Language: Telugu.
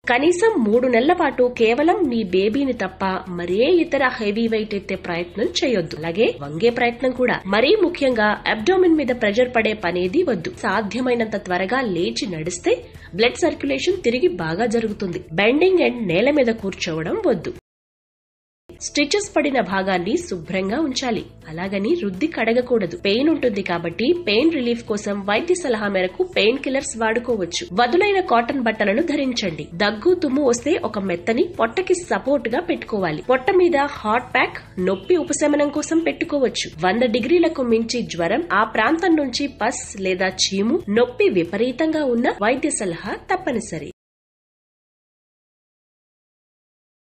కనీసం మూడు నెలల పాటు కేవలం మీ బేబీని తప్ప మరే ఇతర హెవీ వెయిట్ ఎత్తే ప్రయత్నం చేయొద్దు అలాగే వంగే ప్రయత్నం కూడా మరీ ముఖ్యంగా అబ్డోమిన్ మీద ప్రెషర్ పడే పనేది వద్దు సాధ్యమైనంత త్వరగా లేచి నడిస్తే బ్లడ్ సర్క్యులేషన్ తిరిగి బాగా జరుగుతుంది బెండింగ్ అండ్ నేల మీద కూర్చోవడం వద్దు స్టిచెస్ పడిన భాగాన్ని శుభ్రంగా ఉంచాలి అలాగని రుద్ది కడగకూడదు పెయిన్ ఉంటుంది కాబట్టి పెయిన్ రిలీఫ్ కోసం వైద్య సలహా మేరకు పెయిన్ కిల్లర్స్ వాడుకోవచ్చు వదులైన కాటన్ బట్టలను ధరించండి దగ్గు తుమ్ము వస్తే ఒక మెత్తని పొట్టకి సపోర్ట్ గా పెట్టుకోవాలి పొట్ట మీద హాట్ ప్యాక్ నొప్పి ఉపశమనం కోసం పెట్టుకోవచ్చు వంద డిగ్రీలకు మించి జ్వరం ఆ ప్రాంతం నుంచి పస్ లేదా చీము నొప్పి విపరీతంగా ఉన్న వైద్య సలహా తప్పనిసరి